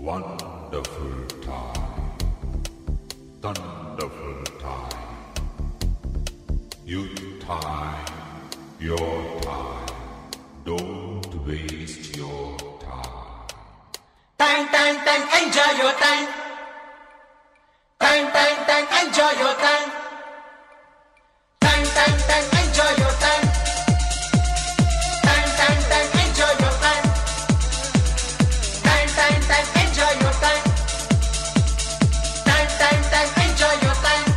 Wonderful time. Thunderful time. Youth time. Your time. Don't waste your time. Time, time, time, enjoy your time. Time, time, time, enjoy your time. Time, time, time, enjoy your time. Time, time, time, enjoy your time. Time, time, time, enjoy your time. Time, time, time, enjoy your time.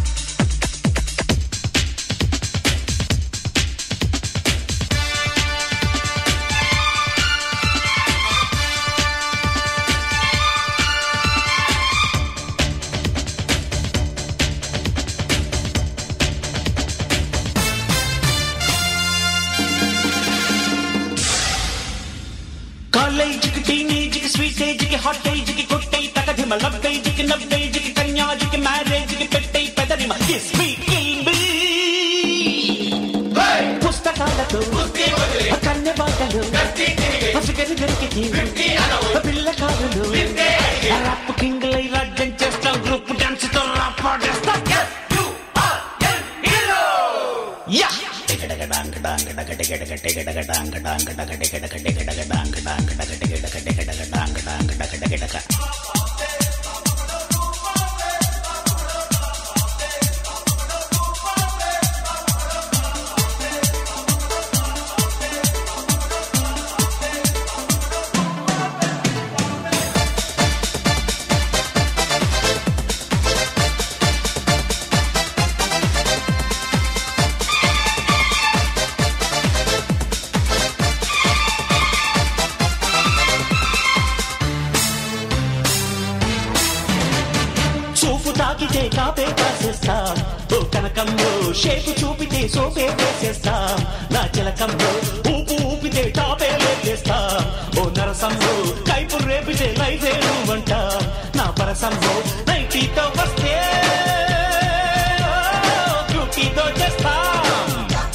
కాలేజీకి టీనేజీకి sweet ఏజ్కి hot ఏజ్కి కొట్టై తగదిమ లబ్బేజీకి నవ్వేజీకి కన్యాజీకి మ్యారేజ్కి పెట్టై పెదరిమ kiss me kill me పుస్తకాలతో కన్నె బాటలు పసిగరి దొరికితే పిల్ల కారులు రాప్ కింగ్లై రాజ్యం చేస్తాం గ్రూప్ డాన్స్ తో రాప్ పాడేస్తాం యా చూపు తాకితే కాపే కాసేస్తాం ఓ కనకంలో షేపు చూపితే సోపే వేసేస్తాం నా చిలకంలో ఊపు ఊపితే టాపే లేచేస్తాం ఓ నరసంలో కైపు రేపితే లైఫే నువ్వంట నా పరసంలో నైటీతో వస్తే ఓ, బ్యూటీతో చేస్తాం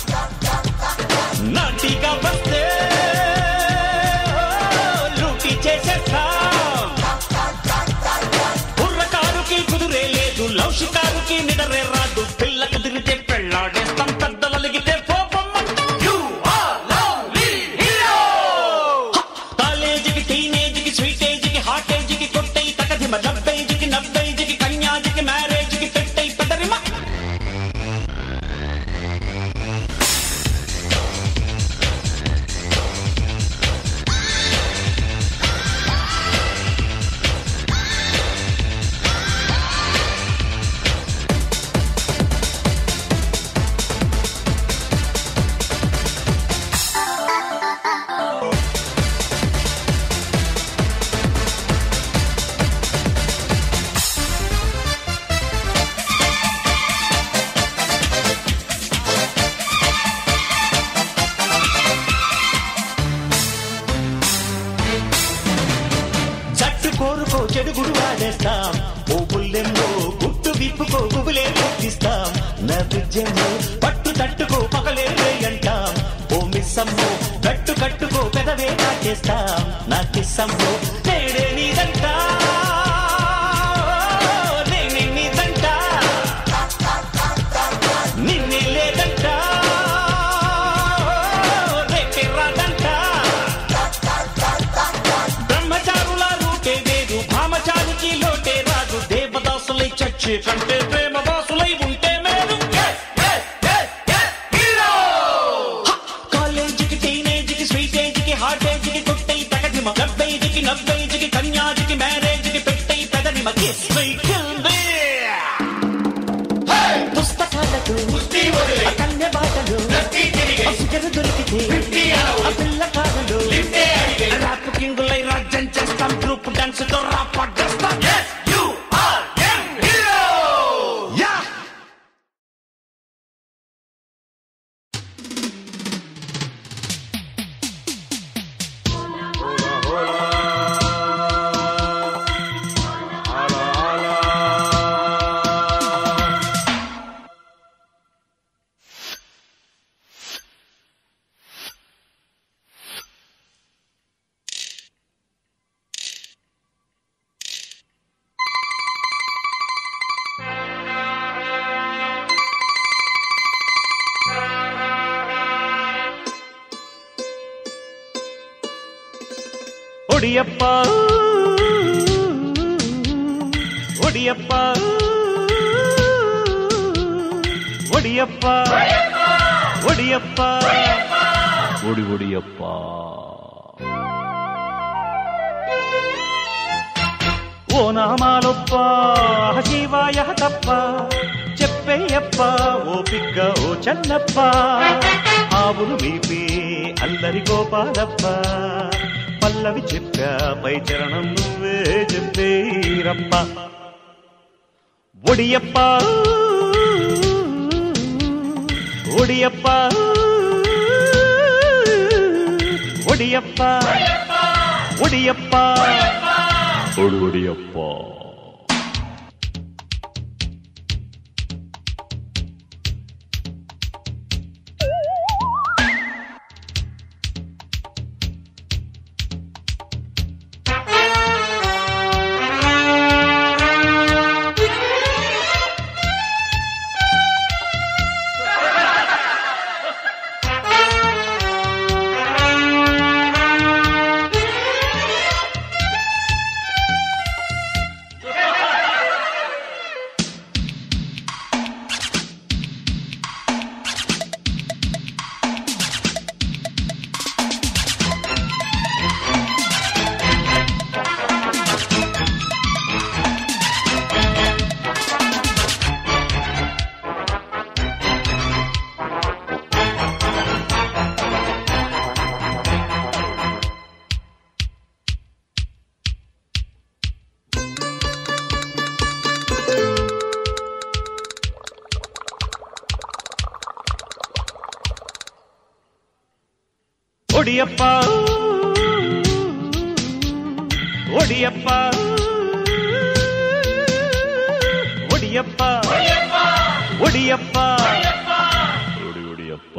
నాటిగా వస్తే ఓ, లూటీ చేసేస్తాం కుర్రకారుకి కుదురే లేదు లవ్ షికారుకి నిదరే రాదు పిల్ల కుదిరితే పెళ్ళాడేస్తాం పెద్దలలిగితే కాలేజీకి టీనేజీకి స్వీట్ ఏజ్కి హాట్ ఏజ్కి కొట్టై తకదిమ డబ్బేజీకి నవ్వేజీకి కన్యాజీకి మ్యారేజ్కి పెట్టై పెదరిమ జట్టు కోరుకో చెడుగుడు వాడేస్తాం ఓ బుల్లెంలో గుట్టు విప్పుకో గుబులే ఎత్తిస్తాం నైవేద్యంలో పట్టు తట్టుకో పగలే అంటాం ఓ మిస్సమ్మో గట్టు కట్టుకో పెదవే కాటేస్తాం నా కిస్సమ్మో నేడే నీదంట నేనే నీదంట నిన్నే లేదంట రేపే రాదంట బ్రహ్మచారుల రూటే వేరు భామచారికి లోటే రాదు దేవదాసులై చచ్చే కంటే ప్రేమ దాసులై ఉంటే మేలు హ! కాలేజీకి టీనేజీకి స్వీట్ ఏజ్కి హాట్ ఏజ్కి కొట్టై తగదిమ డెబ్బైజీకి నవ్వైజీకి కన్యాజీకి మ్యారేజ్కి పెట్టై పెదనిమ కిస్ మై కిల్ మీ పుస్తకాలకు కన్నె బాటలు అసుగరు దొరికితే ఆ పిల్ల కాదులు రాప్ కింగులై రాజ్యం చేస్తాం గ్రూప్ డాన్స్ తో రాప్ చేస్తాం యా Hola, hola. ఒడియప్ప ఒడియప్ప ఒడియప్ప ఒడియప్ప ఒడి ఒడియప్ప ఓ నామాలొప్ప శివాయ తప్ప చెప్పేయప్ప ఓ పిగ్గ ఓ చన్నప్ప ఆవులు మీపే అల్లరి గోపాలప్ప పల్లవి చెప్పా పై చరణం నువ్వే చెప్పేరప్ప ఒడియప్ప ఒడియప్ప ఒడియప్ప ఒడియప్ప ఒడి ఒడియప్ప ఒడియప్ప ఒడియప్ప ఒడియప్ప ఒడియప్ప ఒడి ఒడియప్ప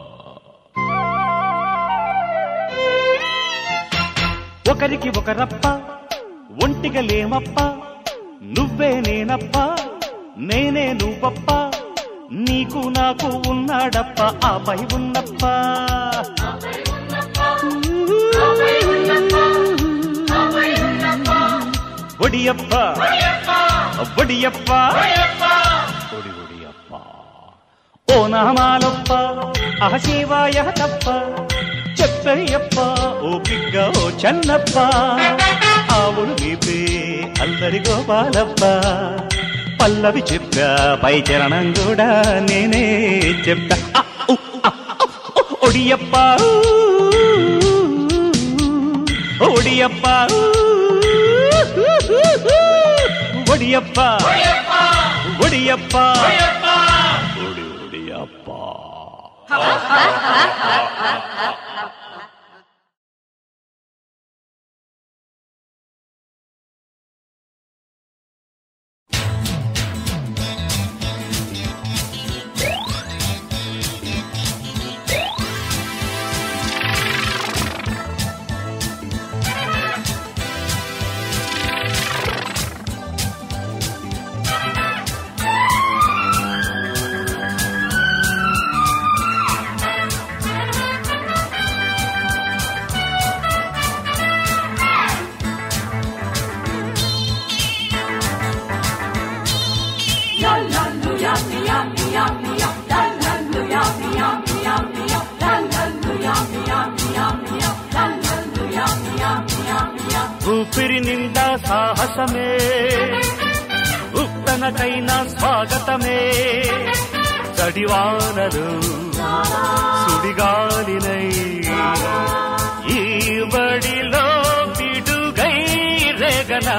ఒకరికి ఒకరప్ప ఒంటిగా లేమప్ప నువ్వే నేనప్ప నేనే నువ్వప్ప నీకు నాకు ఉన్నాడప్ప ఆపై ఉన్నప్ప ఒడియప్ప ఒడియప్ప ఒడి ఒడియప్ప ఓ నామాలప్ప అహ శివాయ తప్ప చెప్పయ్యప్ప ఓ పిగ్గ ఓ చన్నప్ప ఆవులు మీపే అల్లరి గోపాలప్ప పల్లవి చెప్పా పై చరణం కూడా నేనే చెప్పా ఆ, ఉ, ఆ, ఉ, ఒడియప్ప ఒడియప్ప ఒడియప్ప ఒడియప్ప ఒడి ఒడియప్ప ఊపిరి నిండా సాహసమే ఉత్తనకైన స్వాగతమే చడివానలు సుడిగాలినై ఈ బడిలో పిడుగై రేగనా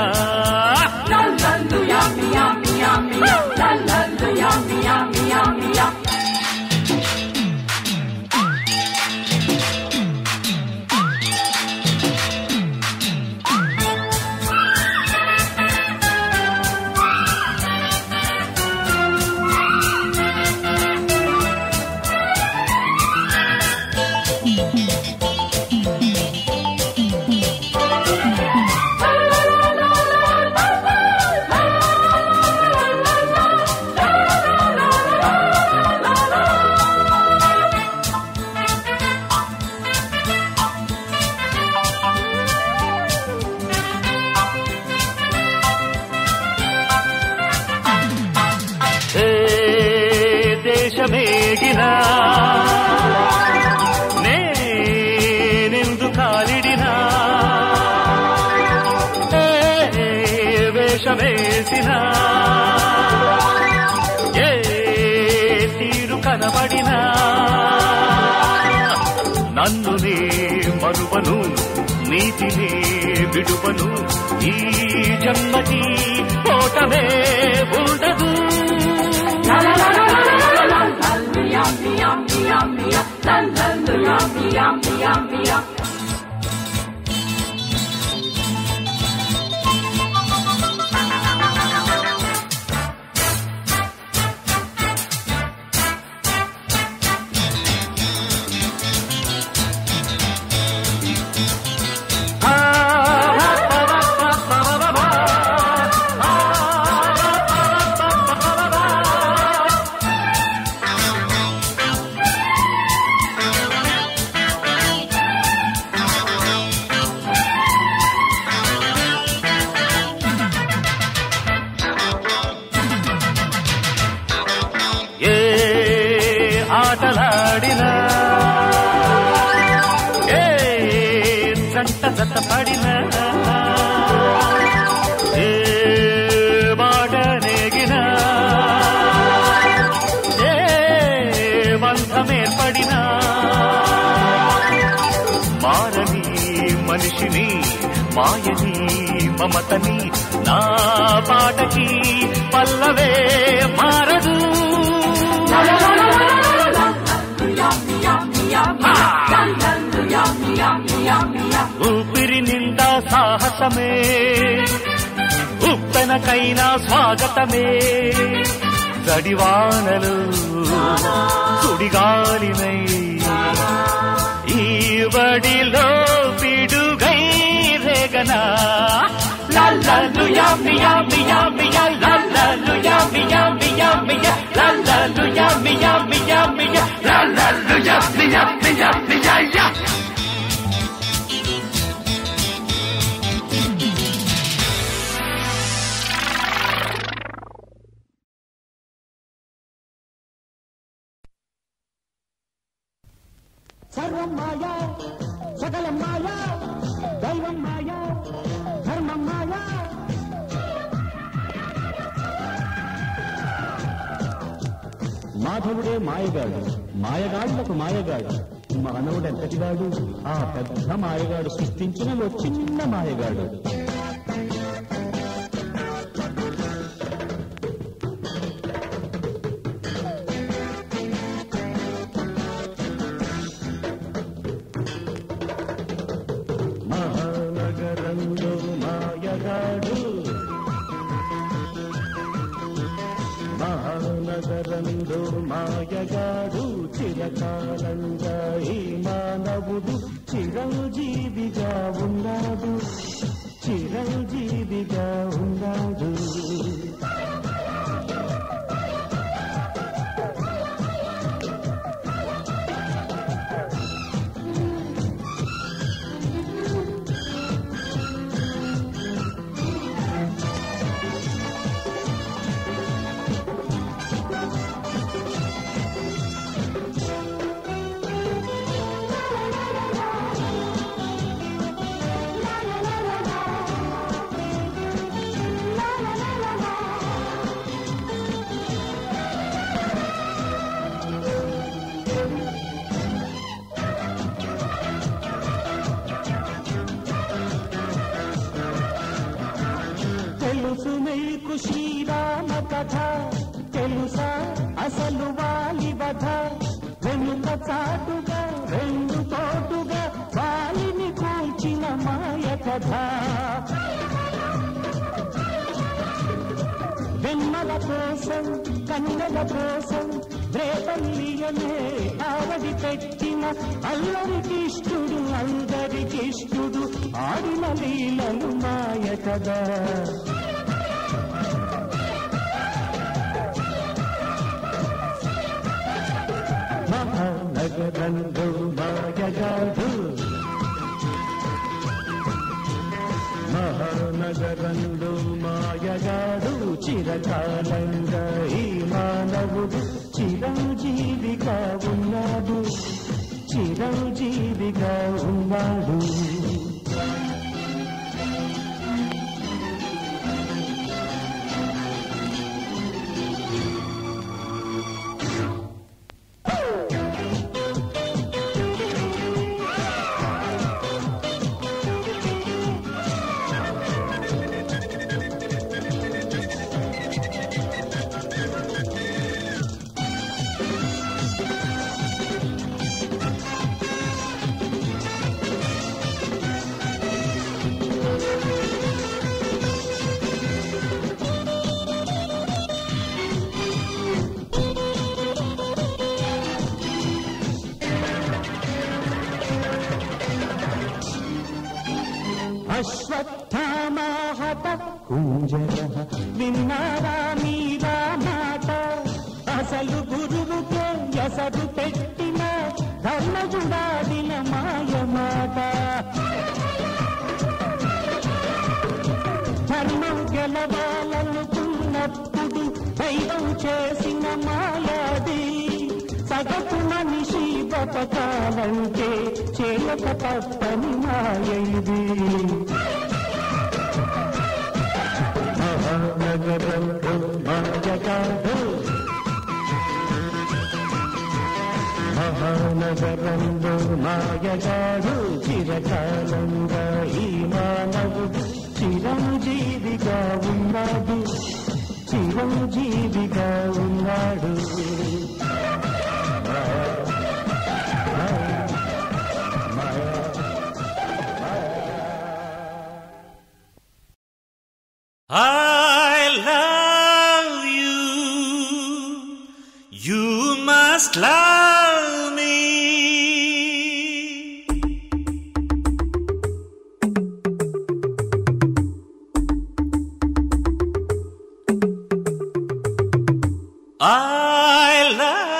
వేషమేగినా నేనెందు కాలిడినా ఏ వేషమేసినా ఏ తీరు కనబడినా నన్ను నే మరువను నీతినే విడువను ఈ జన్మకి ఓటమే ఉండదు ఏ ఆటలాడినా ఏ జంట జత పడినా ఏ మాట నేగినా ఏ బంధమేర్పడినా మారని మనిషిని మాయని మమతని నా పాటకి పల్లవే మారదు ఊపిరి నిండా సాహసమే ఉప్పెనకైనా స్వాగతమే గడివానలు సుడిగాలినై ఈ బడిలో పిడుగై రేగనా లల్లలు యామి యామి యామి యా లల్లలు యామి యామి యామి యా లల్లలు యామి యామి యామి యా లల్లలు యామి యామి యామి యా యా సర్వం మాయా సకలం మాయా దైవం మాయా ధర్మం మాయా మాధవుడే మాయగాడు మాయగాడులకు మాయగాడు మానవుడు ఎంతటివాడు ఆ పెద్ద మాయగాడు సృష్టించిన ఓ చిన్న మాయగాడు మహానగరంలో మాయగాడు మహానగరంలో మాయగాడు చిరకాలంగా ఈ మానవుడు చిరంజీవిగా ఉన్నాడు చిరంజీవిగా ఉన్నాడు తెలుసు నీకు శ్రీరామ కథ తెలుసా అసలు వాలి వధ వెనుక చాటుగా రెండు తోటుగా వాలిని కూల్చిన మాయ కథ వెన్నెల కోసం కన్నెల కోసం రేపల్లియనే ఆవడి పెట్టిన అల్లరికిష్టుడు అందరికిష్టుడు ఆడిన లీలలు మాయ కదా మహానగరంలో మాయగాడు మహానగరంలో మాయగాడు చిరకాలంగా ఈ మానవుడు చిరంజీవి జీవిగా ఉన్నాడు అశ్వత్థామాహత కుంజర విన్నారా మీరా మాట అసలు గురువుకే ఎసరు పెట్టిన ధర్మజుడాదిన మాయ మాట ధర్మం గెలవాలనుకున్నప్పుడు దైవం చేసిన మాయాది సగటు మనిషి బతకాలంటే చేయక తప్పని మాయ ఇది మహానగరంలో మాయగాడు మహానగరంలో మాయగాడు చిరకాలంగా ఈ మానవుడు చిరంజీవిగా ఉన్నాడు చిరంజీవిగా ఉన్నాడు I love you. You must love me. I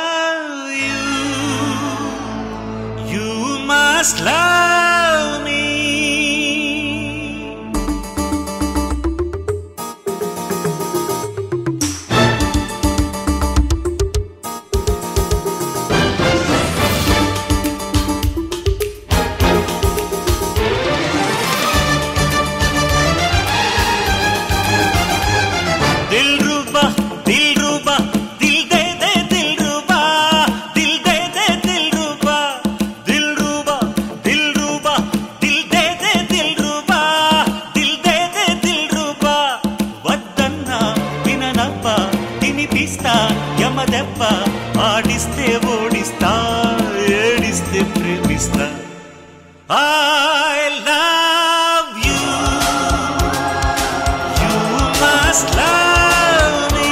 love you. You must love me. दिल रूबा दिल रूबा दिल दे दे दिल रूबा दिल दे दे दिल रूबा दिल रूबा दिल रूबा दिल दे दे दिल रूबा दिल दे दे दिल रूबा వద్దన్నా విననప్ప తినిపిస్తా యమదెప్ప ఆడిస్తే ఓడిస్తా ఏడిస్తే ప్రేమిస్తా I love you You must love me.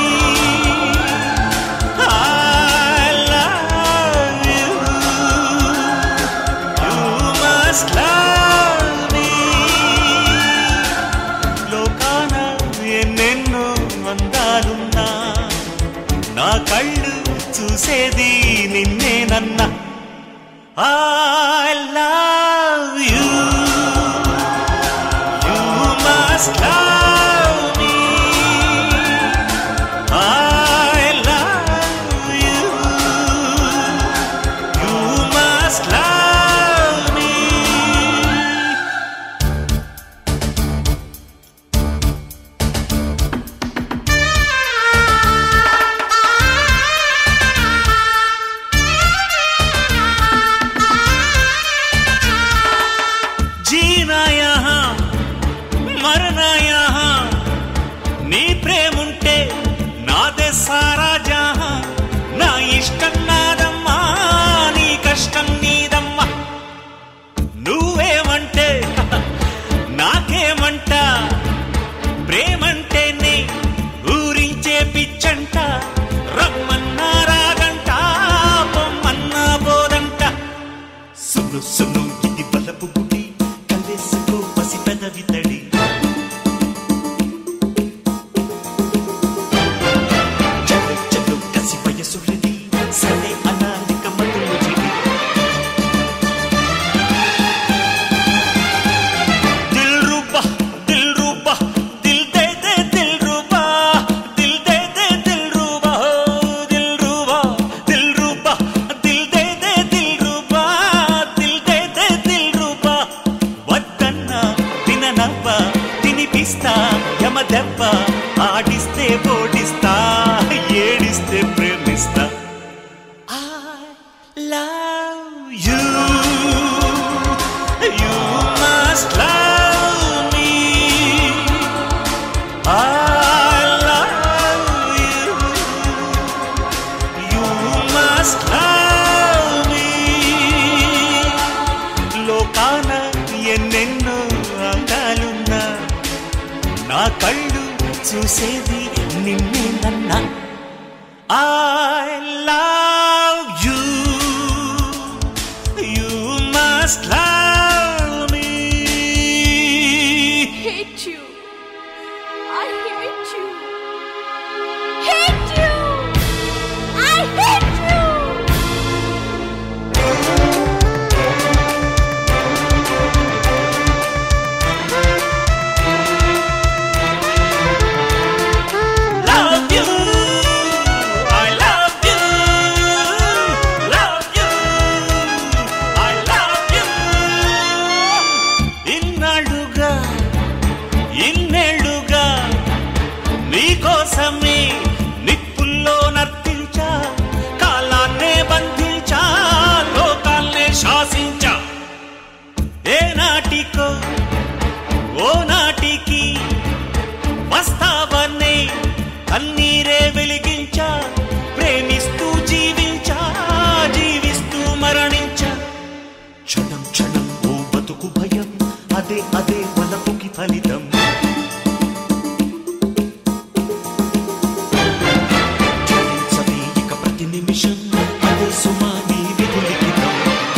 I love you. You must love me. లోకాన ఎన్నెన్నో అందాలున్నా నా కళ్ళు చూసేది నిన్నేనన్నా I love you. You must love me. I love you. You must love me. जीना यहाँ మరనా యహా నీ ప్రేముంటే నాదే సారా జహా నా ఇష్టం నాదమ్మా నీ కష్టం నీదమ్మా నువ్వేమంటే నాకేమంట ప్రేమంటేనే ఊరించే పిచ్చంట రమ్మన్నా రాగంట పొమ్మన్నా పోదంట సును సును ఇది బలపు గుడి కలేసుకో పసి పెదవి తడి చలి చలి తినిపిస్తా యమ దెబ్బ ఆడిస్తే ఓడిస్తా ఏడిస్తే ప్రేమిస్తా I love you. You must love me. I love you. You must love me. లోకాన ఎన్నెన్నో అందాలున్నా నా కళ్ళు చూసేది నిన్నే నన్నా I love you. You must love me. hate you. I hate you. Hate you. I hate you. Love you. I love you. Love you. I love you. ఇన్నాళ్ళుగా ఇన్నేళ్ళుగా నీకోసమే నిప్పుల్లో నర్తించా కాలాన్నే బంధించా లోకాన్నే శాసించా ఏ నాటికో ఓ నాటికి వస్తావనే కన్నీరే వెలిగించా ప్రేమిస్తూ జీవించా జీవిస్తూ మరణించా క్షణం క్షణం ఓ బతుకు భయం అదే అదే వలపుకి ఫలితం జ్వలించవే ఇక ప్రతి నిమిషం అదే సుమా నీ విధులిఖితం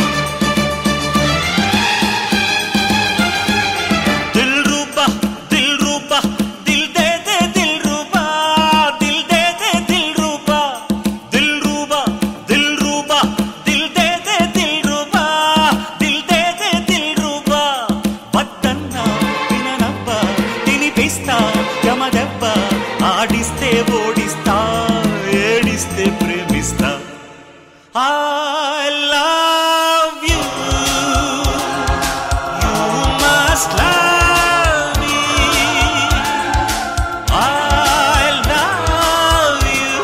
దిల్ రూబా దిల్ రూబా దిల్ దే దే దిల్ రూబా దిల్ దే దే దిల్ రూబా దిల్ రూబా దిల్ రూబా దిల్ దే దే దిల్ రూబా దిల్ దే దే దిల్ రూబా వద్దన్నా విననబ్బా తినిపిస్తా యమదెబ్బ ఆడిస్తే ఓడిస్తా ఏడిస్తే ప్రేమిస్తా I love you. You must love me. I love you.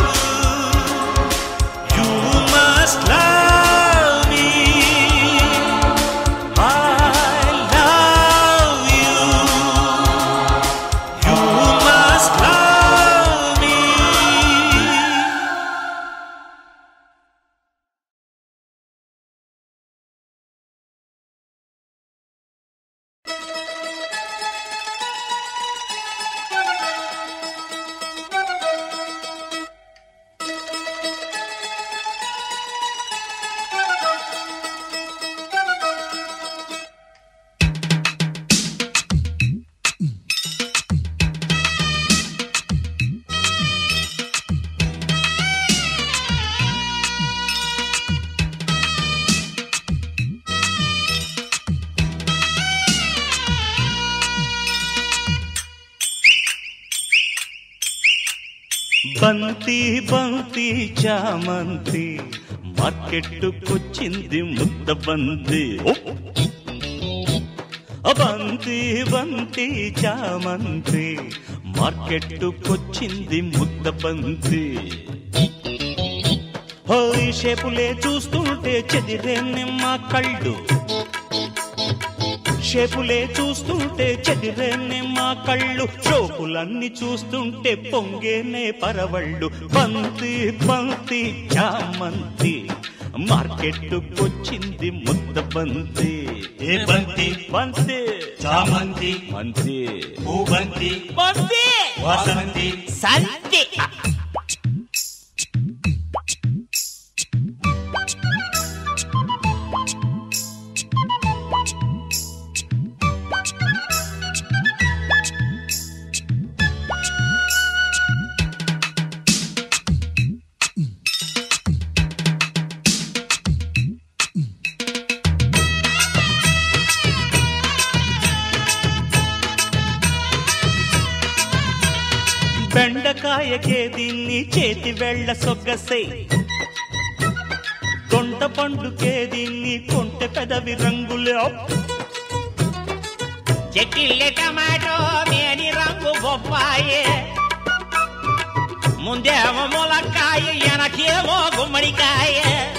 You must love me. I love you. You must love me. బంతి బంతి చామంతి మార్కెట్టుకొచ్చింది ముద్ద బంతి బంతి బంతి చామంతి మార్కెట్టుకొచ్చింది ముద్ద బంతి హోయ్ షేపులే చూస్తుంటే చెదిరే నిమ్మ కళ్ళు షేపులే చూస్తుంటే చెదిరేనే మా కళ్ళు షోపులన్నీ చూస్తుంటే పొంగేనే పరవళ్ళు బంతి బంతి చామంతి మార్కెట్టుకొచ్చింది ముద్ద బంతి ఏ బంతి బంతి చామంతి మంతి పూబంతి బంతి వాసంతి సంతి బెండకాయకే దీన్ని చేతి వెళ్ళ సొగ్గసే కొంట పండుకే దీన్ని కొంటె పెదవి రంగులే చెక్కిళ్ళే టమాటో మేని రంగు కాయ ముందేమో ములక్కాయ వెనకేమో గుమ్మడికాయ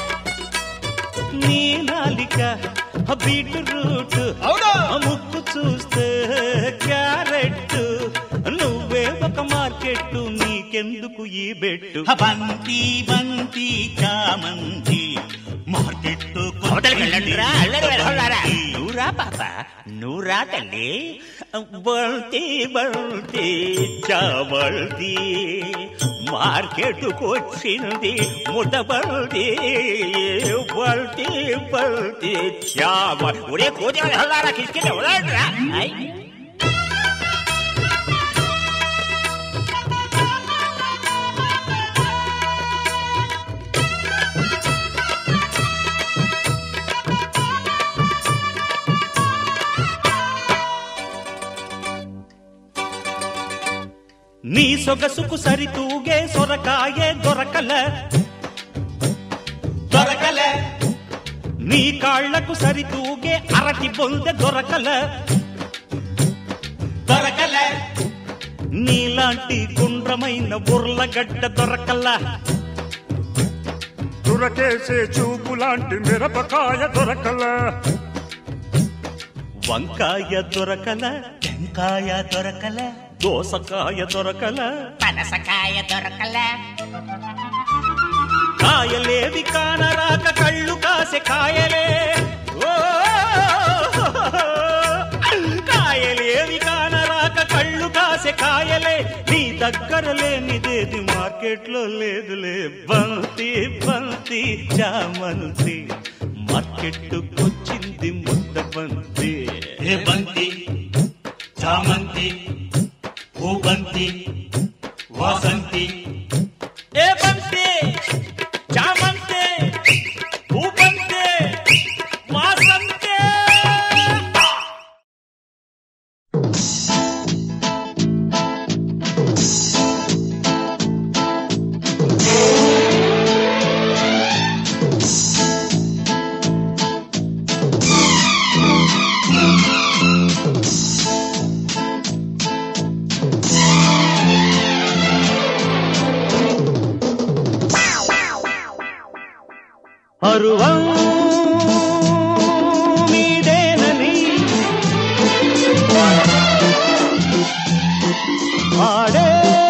నీ నాలిక బీట్రూట్ ముక్కు చూస్తే క్యారెట్ నువ్వే ఒక మార్కెట్ నీకెందుకు ఈ బెట్టు బంతి బంతి చామంతి మార్కెట్ అవతలికి వెళ్ళండిరా, అల్లరి వెళ్ళారా? నువ్వురా పాప నువ్వురా తల్లి బల్తి బల్తి చాబల్తి మార్కెట్కు వచ్చింది ముద్దబల్తి బల్తి బల్తి చాబ ఒరే కోతి వెళ్ళారా కిష్కింద వదలరా నీ సొగసుకు సరితూగే సొరకాయే దొరకల దొరకలే నీ కాళ్లకు సరితూగే అరటి బొందె దొరకల దొరకలే నీలాంటి గుండ్రమైన బుర్లగడ్డ దొరకల దురకేసే చూపు లాంటి మిరపకాయ దొరకల వంకాయ దొరకల టెంకాయ దొరకలే దోసకాయ దొరకల పనసకాయ దొరకలే కాయలేవి కానరాక కళ్ళు కాసే కాయలే ఓ! కాయలేవి కానరాక కళ్ళు కాసే కాయలే నీ దగ్గర లేనిదేది మార్కెట్లో లేదులే బంతి బంతి చామంతి మార్కెట్టుకొచ్చింది ముద్ద బంతి ఏ బంతి చామంతి భూబంతి వాసంతి ఏ బంతి చామంతి భూపంతి వాసంతి పరువం మీదేనని పాడే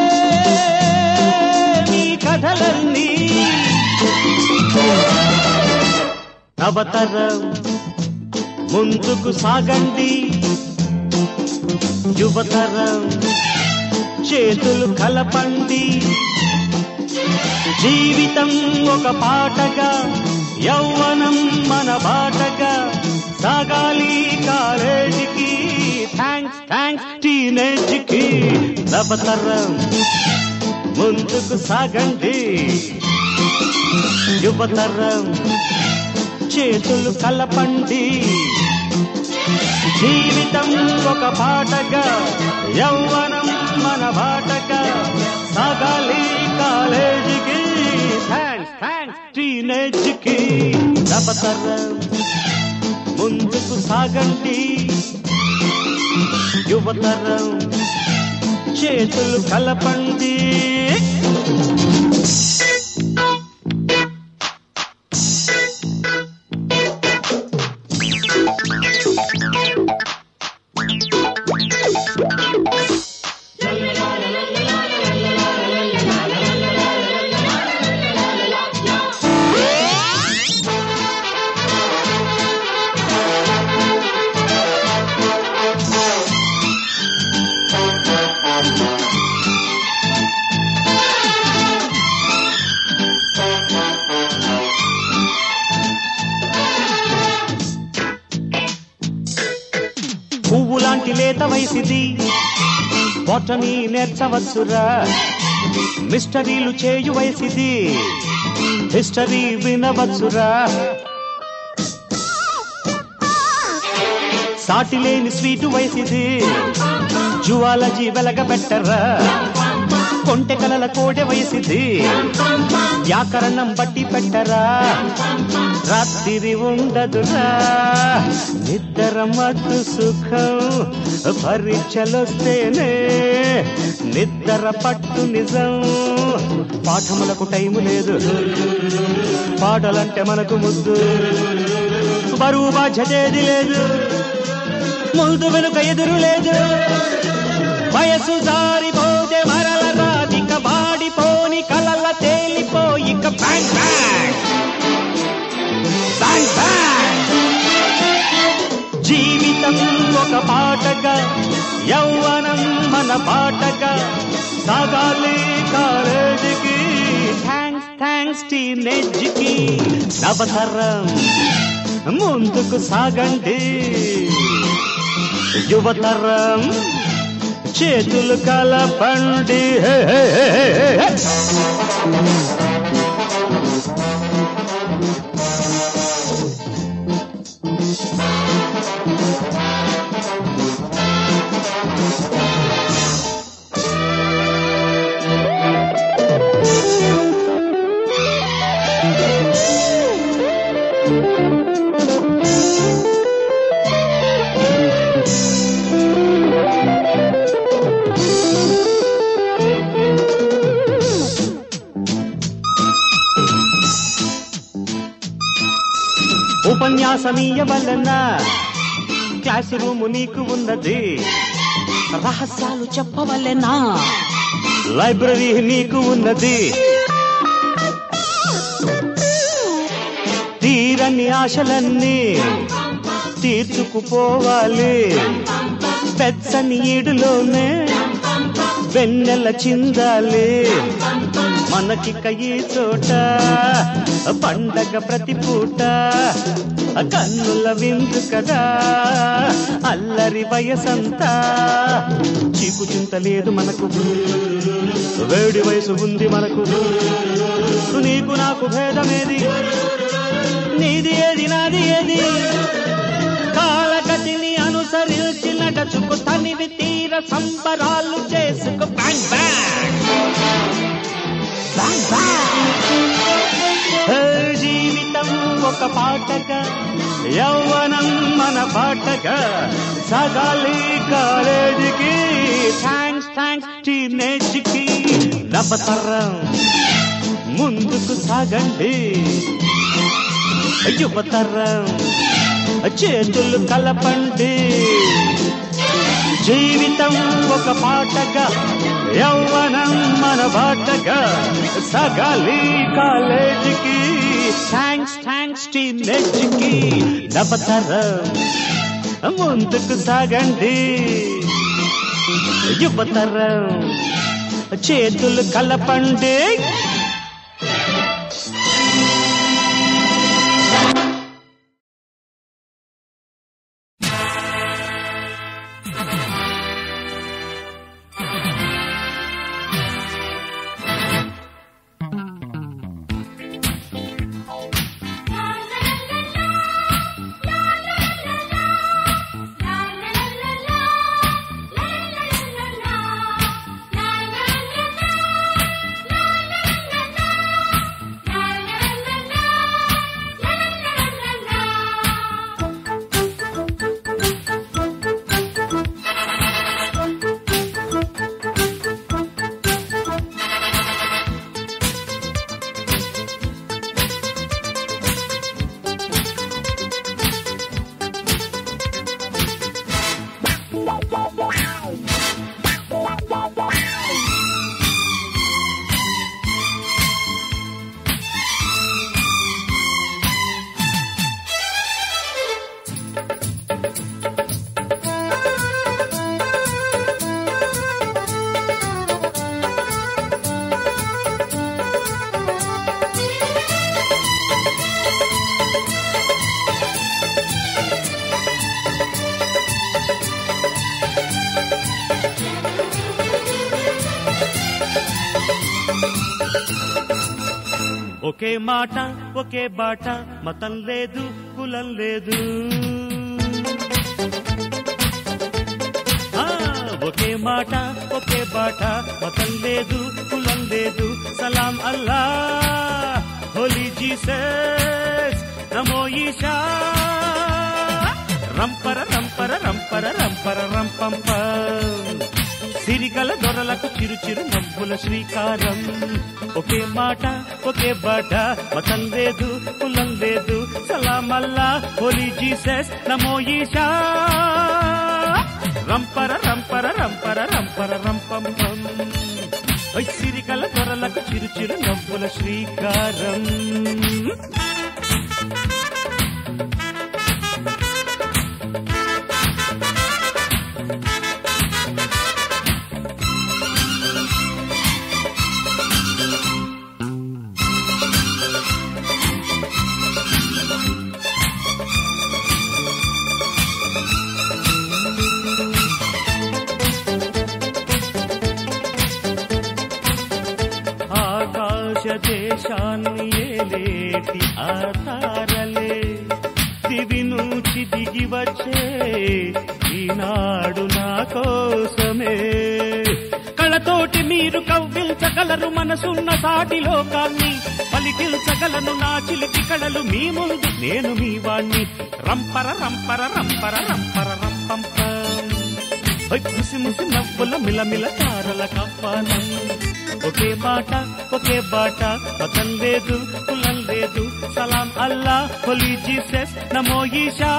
మీ కథలన్నీ నవతరం ముందుకు సాగండి యువతరం చేతులు కలపండి జీవితం ఒక పాటగా యౌవనం మన బాటగా సాగాలి కాలేజీకి థ్యాంక్స్ థ్యాంక్స్ టీనేజ్కి నవతరం ముందుకు సాగండి యువతరం చేతులు కలపండి జీవితం ఒక పాటగా యౌవనం మన బాటగా సాగాలి కాలేజీకి థ్యాంక్స్ థ్యాంక్స్ టీనేజ్కి నవతరం ముందుకు సాగండి యువతరం చేతులు కలపండి పువ్వు లాంటి లేత వయసిది బొటని నేర్చవచ్చురా మిస్టరీలు చేయు వయసిది హిస్టరీ వినవచ్చురా సాటి లేని స్వీటు వయసిది జువాలజీ వెలగబెట్టరా కొంటె కలల కోడె వయసిది వ్యాకరణం బట్టి పెట్టరా రాత్రి ఉండదురా నిద్ర మత్తు సుఖం పరీక్షలొస్తేనే నిద్ర పట్టు నిజం పాఠములకు టైము లేదు పాటలంటే మనకు ముద్దు బరువు బాధ్యతేది లేదు ముందు వెనుక ఎదురు లేదు వయసు జారిపోతే మరల రాదిక వాడిపోని కలల తేలిపోయిక బ్యాంగ్ బ్యాంగ్ బ్యాంగ్ బ్యాంగ్ జీవితం ఒక పాటగా యౌవనం మన పాటగా సాగాలి కాలేజీకి థ్యాంక్స్ థ్యాంక్స్ టీనేజ్కి నవతరం ముందుకు సాగండి యువతరం చేతులు కలపండి హే, హే, హే, హే, హే. ఉపన్యాసమీయవలన క్లాస్ రూము నీకు ఉన్నది రహస్యాలు చెప్పవలెనా లైబ్రరీ నీకు ఉన్నది తీరని ఆశలన్నీ తీర్చుకుపోవాలి పెచ్చని ఈడులోనే వెన్నెల చిందాలి మనకిక ఈ చోట పండగ ప్రతి పూట కన్నుల విందు కదా అల్లరి వయసంతా చీకు చింత లేదు మనకు వేడి వయసు ఉంది మనకు నీకు నాకు భేదమేది నీది ఏది నాది ఏది కాలగతిని అనుసరించి నడచుకు తనివి తీర సంబరాలు చేసుకు bang bang bang bang hey, జీవితం ఒక పాటగా యౌవనం మన పాటగా సగాలి కాలేజీకి థ్యాంక్స్ థ్యాంక్స్ టీనేజ్కి నవతరం ముందుకు సాగండి యువతరం చేతులు కలపండి జీవితం ఒక పాటగా యౌవనం మన బాటగా సగాలి కాలేజీకి థ్యాంక్స్ థ్యాంక్స్ టీనేజ్కి నవతరం ముందుకు సాగండి యువతరం చేతులు కలపండి ఒకే మాట ఒకే బాట మతం లేదు కులం లేదు ఆ, ఒకే మాట ఒకే బాట మతం లేదు కులం లేదు సలాం అల్లా హోలీ జీసస్ నమో ఈశా రంపర రంపర రంపర రంపర రంపంప సిరిగల దొరలకు చిరు చిరు నవ్వుల శ్రీకారం ఒకే మాట ఒకే బాట మతం లేదు కులం లేదు సలామల్లా హోలీ జీసస్ నమో ఈశా రంపర రంపర రంపర రంపర రంపం పం. ఓయ్ సిరిగల దొరలకు చిరు చిరు నవ్వుల శ్రీకారం ఆకాశ దేశాన్ని ఏలేటి ఆ తారలే దివి నుంచి దిగి వచ్చే ఈనాడు నా కోసమే కళతోటి మీరు కవ్వించగలరు మనసున్న సాటి లోకాన్ని పలికిల్చగలను నా చిలికి కళలు మీ ముందు నేను మీ వాణ్ణి రంపర రంపర రంపర రంపర రంపంపం ఓయ్ ముసి ముసి నవ్వుల మిలమిల తారల కప్పానం ఒకే మాట ఒకే బాట మతం లేదు కులం లేదు సలాం అల్లా హోలీ జీసస్ నమో ఈశా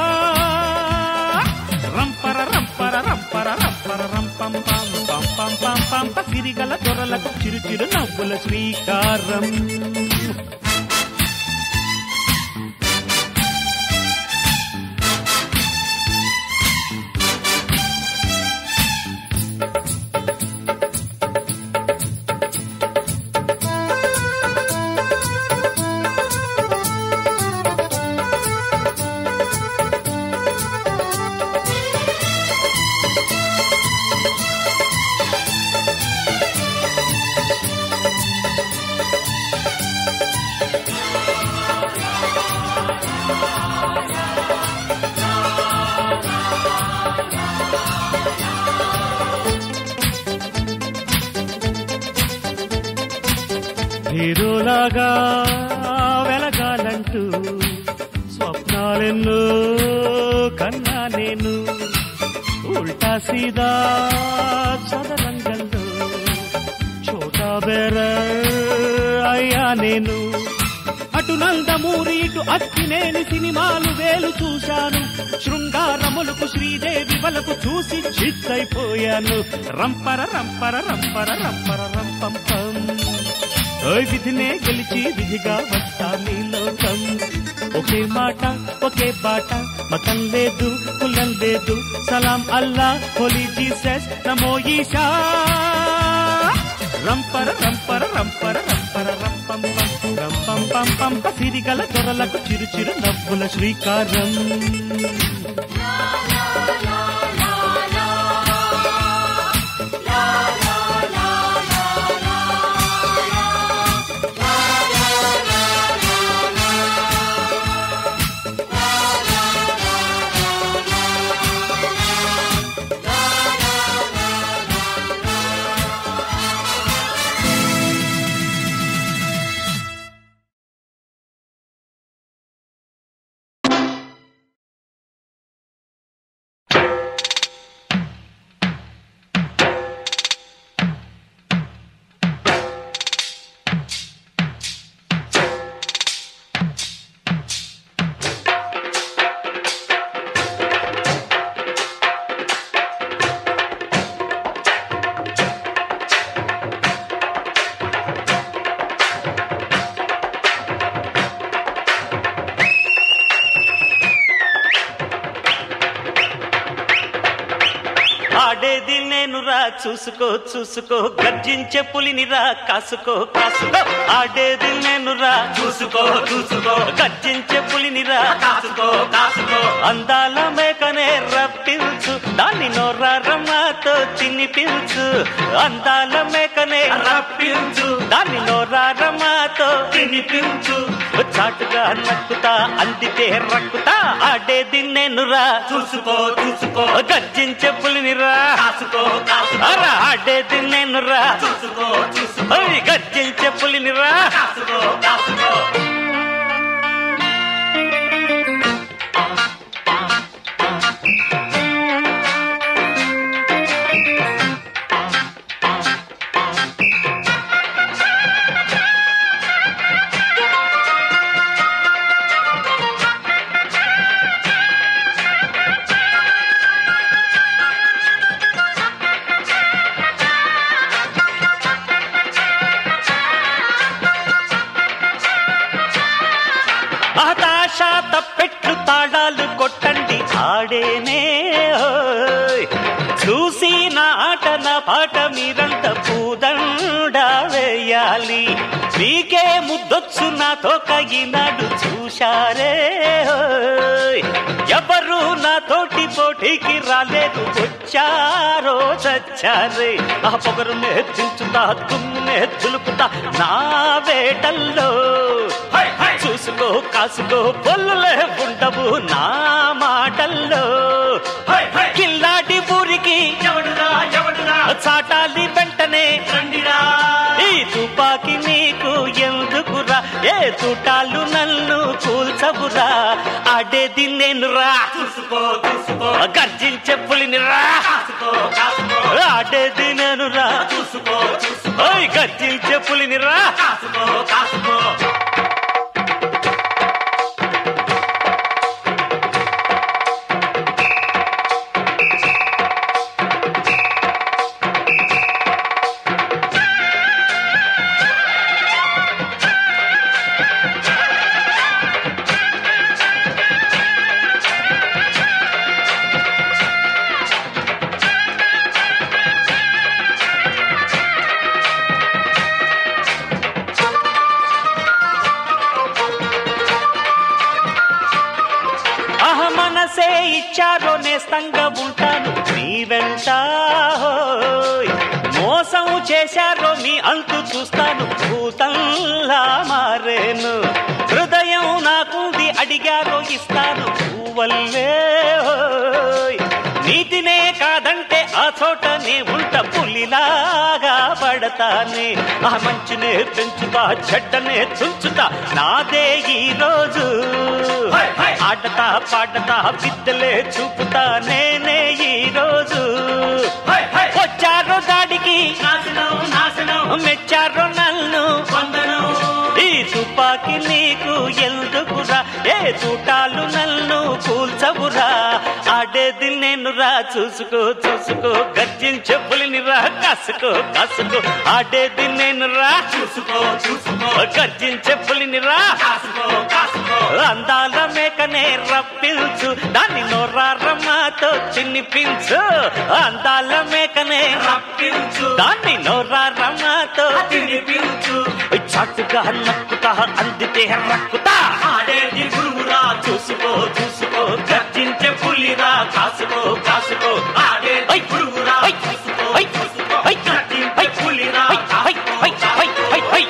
రంపర రంపర రంపర రంపర రంపం పం పం పం పం పం ప సిరిగల దొరలకు చిరు చిరు నవ్వుల శ్రీకారం హీరోలాగా వెలగాలంటూ స్వప్నాలెన్నో కన్నా నేను ఉల్టా సీదా చదరంగంలో చోటా బెర అయ్యా నేను అటు నందమూరి ఇటు అక్కినేని సినిమాలు వేలు చూశాను శృంగారములకు శ్రీదేవి వలకు చూసి చిత్తైపోయాను రంపర రంపర రంపర రంపర రంపం పం. ఓయ్ విధినే గెలిచి విధిగా వస్తా నీలోకం ఒకే మాట ఒకే బాట మతం లేదు కులం లేదు సలాం అల్లా హోలీ జీసస్ నమో ఈశా రంపర రంపర రంపర రంపర రంపం పం రంపం పం పం ప సిరిగల దొరలకు చిరు చిరు నవ్వుల శ్రీకారం ఆడేది నేను రా చూసుకో చూసుకో గర్జించే పులిని రా కాసుకో కాసుకో ఆడేది నేను రా చూసుకో చూసుకో గర్జించే పులిని రా కాసుకో కాసుకో అందాల మేకనే రప్పించు దాన్ని నోరారమ్మతో తినిపించు అందాల మేకనే రప్పించు దాన్ని నోరారమ్మతో తినిపించు చాటుగా నక్కుతా అందితే రక్కుతా ఆడేది నేను రా చూసుకో చూసుకో గర్జించే పులిని రా కాసుకో కాసుకో అరా ఆడేది నేను రా చూసుకో చూసుకో ఓయ్ గర్జించే పులిని రా కాసుకో కాసుకో ఆడేనే ఓయ్. చూసి నా ఆట నా పాట మీరంత పూదండ వేయాలి మీకే ముద్దొచ్చు నాతో కగినాడు చూశారే ఓయ్. ఎవరు నా తోటి పోటీకి రాలేదు వచ్చారో చచ్చారే ఆ పొగరు దించుతా తుమ్మే దులుపుతా నా వేటల్లో హై హై చూసుకో కాసుకో పొల్లులే ఉండవు నా మాటల్లో హై హై కిల్లాటి పూరికి ఎవడురా ఎవడురా చాటాలి వెంటనే రండిరా ఈ తుపాకి నీకు ఎందుకురా ఏ తుటాలు నన్ను కూల్చవురా ఆడేది నేను రా చూసుకో చూసుకో గర్జించే పులిని రా కాసుకో కాసుకో ఆడేది నేను రా చూసుకో చూసుకో ఓయ్ గర్జించే పులిని రా కాసుకో కాసుకో ఆహ మనసే ఇచ్చారో నేస్తంగా ఉంటాను నీ వెంట హోయ్. మోసం చేశారో మీ అంతు చూస్తాను భూతంలా మారేను హృదయం నాకుంది అడిగారో ఇస్తాను పువ్వల్లే హోయ్. నీతినే కాదంటే ఆ చోటనే ఉంట పులిలాగా పడతానే ఆ మంచినే పెంచుతా చెడ్డనే తుంచుతా నాదే ఈ రోజు హై, హై. ఆడతా పాడతా విద్యలే చూపుతా నేనే ఈ రోజు హై హై వచ్చారో దాడికి నాశనం నాశనం మెచ్చారో నన్ను వందనం ఈ తుపాకి నీకు ఎందుకురా ఏ చూటాలు నన్ను కూల్చవురా ఆడేది నేను రా చూసుకో చూసుకో గర్జించే పులిని రా కాసుకో కాసుకో ఆడేది నేను రా చూసుకో చూసుకో గర్జించే పులిని రా కాసుకో కాసుకో అందాల మేకనే రప్పించు దాన్ని నోరారమ్మతో తినిపించు అందాల మేకనే రప్పించు దాన్ని నోరారమ్మతో తినిపించు చట్టుగా నక్కుతా అందితే రక్కుతా ఆడేది గురువురా చూసుకో చూసుకో గర్జించే పులిరా కాసుకో కాసుకో ఆడేది గురువురా చూసుకో చూసుకో గర్జించే పులిరా కాసుకో కాసుకో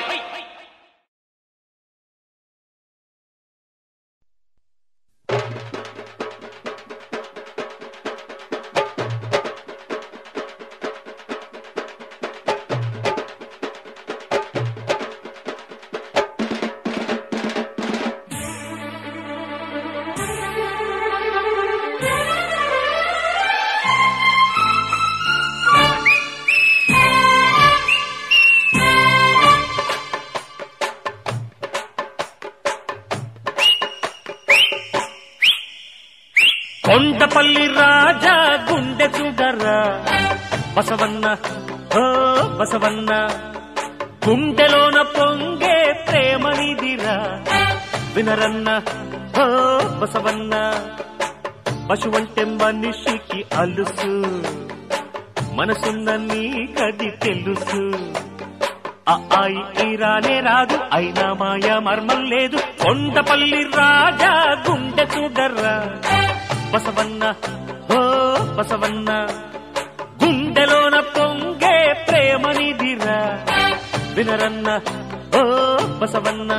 కొండపల్లి రాజా గుండె చూడరా బసవన్న ఓ బసవన్న గుండెలోన పొంగే ప్రేమనిదిరా వినరన్న ఓ బసవన్న పశువంటే మనిషికి అలుసు మనసున్న నీకది తెలుసు ఆ ఆయి ఈ రానే రాదు అయినా మాయ మర్మం లేదు కొండపల్లి రాజా గుండె చూడర్రా బసవన్న ఓ బసవన్న గుండెలోన పొంగే ప్రేమనిదిరా వినరన్న ఓ బసవన్న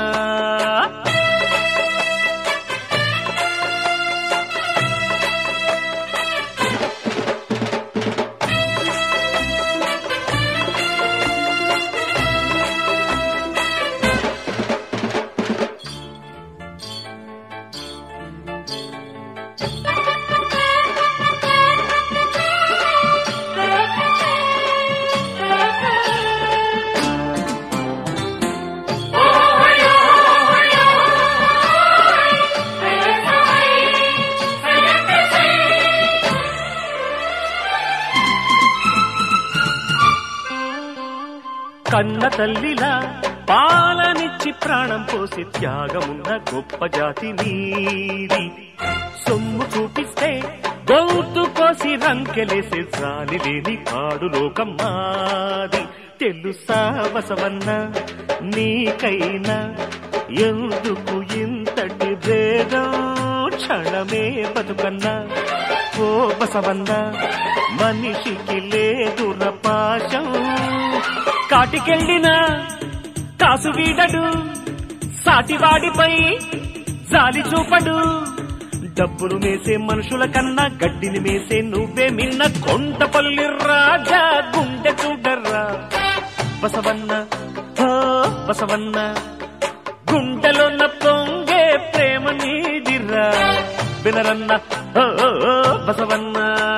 కన్న తల్లిలా పాలనిచ్చి ప్రాణం పోసి త్యాగమున్న గొప్ప జాతి నీది సొమ్ము చూపిస్తే గొంతు కోసి రంకెలేసే జాలి లేని కాడు లోకం మాది తెలుసా బసవన్న నీకైనా ఎందుకు ఇంతటి భేదం క్షణమే బతుకన్నా ఓ బసవన్న మనిషికి లేదుర పాశం కాటికెళ్ళిన కాసు వీడడు సాటివాడిపై జాలి చూపడు డబ్బులు మేసే మనుషుల కన్నా గడ్డిని మేసే నువ్వే మిన్న కొండపల్లి రాజా గుండె చూడర్రా బసవన్న ఓ బసవన్న గుండెలో పొంగే ప్రేమ నీదిరా వినరన్న ఓ ఓ, ఓ, బసవన్న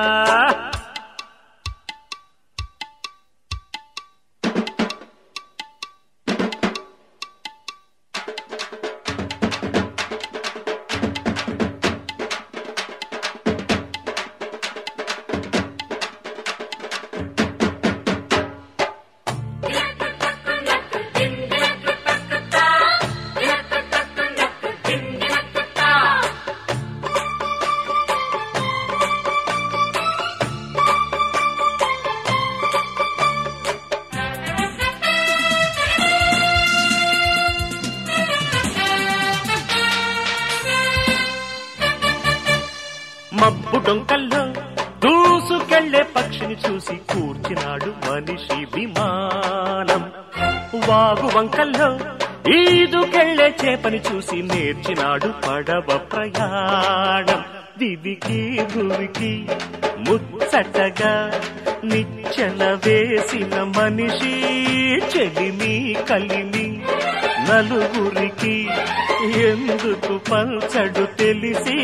మబ్బు డొంకల్లో దూసుకెళ్లే పక్షిని చూసి కూర్చినాడు మనిషి విమానం వాగు వంకల్లో ఈదుకెళ్లే చేపని చూసి నేర్చినాడు పడవ ప్రయాణం దివికి భూమికి ముచ్చటగా నిచ్చెన వేసిన మనిషి చెలిమి కలిమి నలుగురికి ఎందుకు పంచడు తెలిసి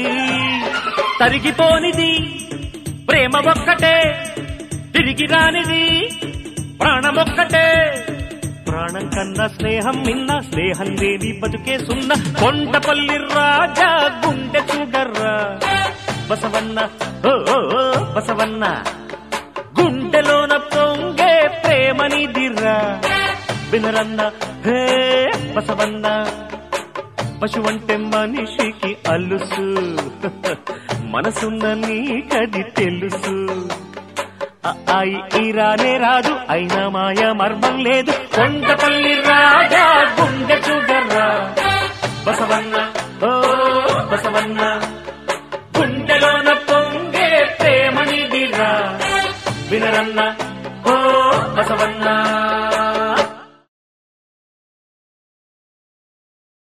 తరిగిపోనిది ప్రేమ ఒక్కటే తిరిగి రానిది ప్రాణమొక్కటే ప్రాణం కన్నా స్నేహం మిన్న స్నేహం లేని బతుకే సున్న కొండపల్లి రాజా గుండె చూడర్రా బసవన్న ఓ ఓ, ఓ, బసవన్న గుండెలోన పొంగే ప్రేమనిదిరా వినరన్న హే బసవన్న పశువంటే మనిషికి అలుసు మనసున్న నీకది తెలుసు ఆ ఆయి ఈ రానే రాదు అయినా మాయ మర్మం లేదు కొండపల్లి రాజా గుండె చూడర్రా బసవన్న ఓ బసవన్న గుండెలోన పొంగే ప్రేమనిదిరా వినరన్న